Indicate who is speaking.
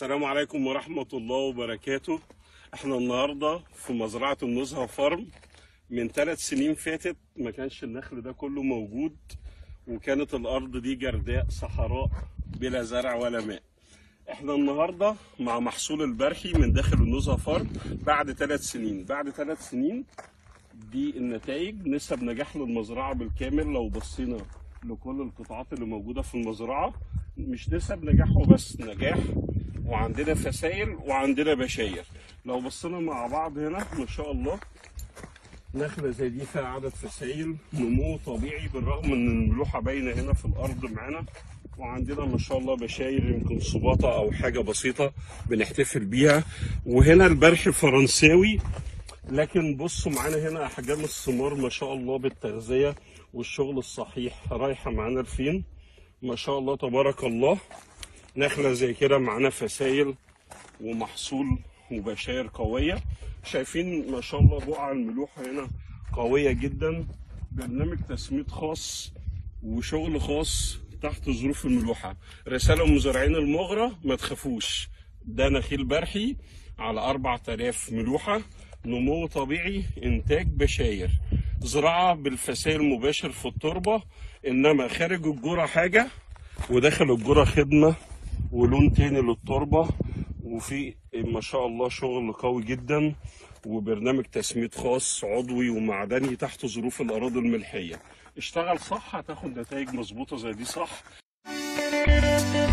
Speaker 1: السلام عليكم ورحمة الله وبركاته احنا النهاردة في مزرعة النزهة فارم من ثلاث سنين فاتت ما كانش النخل ده كله موجود وكانت الأرض دي جرداء صحراء بلا زرع ولا ماء احنا النهاردة مع محصول البرحي من داخل النزهة فارم بعد ثلاث سنين بعد ثلاث سنين دي النتائج نسب نجاح للمزرعة بالكامل لو بصينا لكل القطاعات اللي موجودة في المزرعة مش نسب نجاح وبس نجاح وعندنا فسائل وعندنا بشاير لو بصينا مع بعض هنا ما شاء الله نخلة زي دي فيها عدد فسائل نمو طبيعي بالرغم ان الملوحة باينة هنا في الأرض معانا وعندنا ما شاء الله بشاير يمكن صباطة أو حاجة بسيطة بنحتفل بيها وهنا البرح فرنساوي لكن بصوا معانا هنا احجام الثمار ما شاء الله بالتغذيه والشغل الصحيح رايحه معانا لفين ما شاء الله تبارك الله نخله زي كده معانا فسايل ومحصول وبشاير قويه شايفين ما شاء الله بقع الملوحه هنا قويه جدا برنامج تسميد خاص وشغل خاص تحت ظروف الملوحه رساله مزارعين المغرة ما تخافوش ده نخيل برحي على 4000 ملوحه نمو طبيعي انتاج بشاير زراعه بالفسائل مباشر في التربه انما خارج الجرة حاجه وداخل الجرة خدمه ولون تاني للتربه وفي ما شاء الله شغل قوي جدا وبرنامج تسميد خاص عضوي ومعدني تحت ظروف الاراضي الملحيه اشتغل صح هتاخد نتائج مظبوطه زي دي صح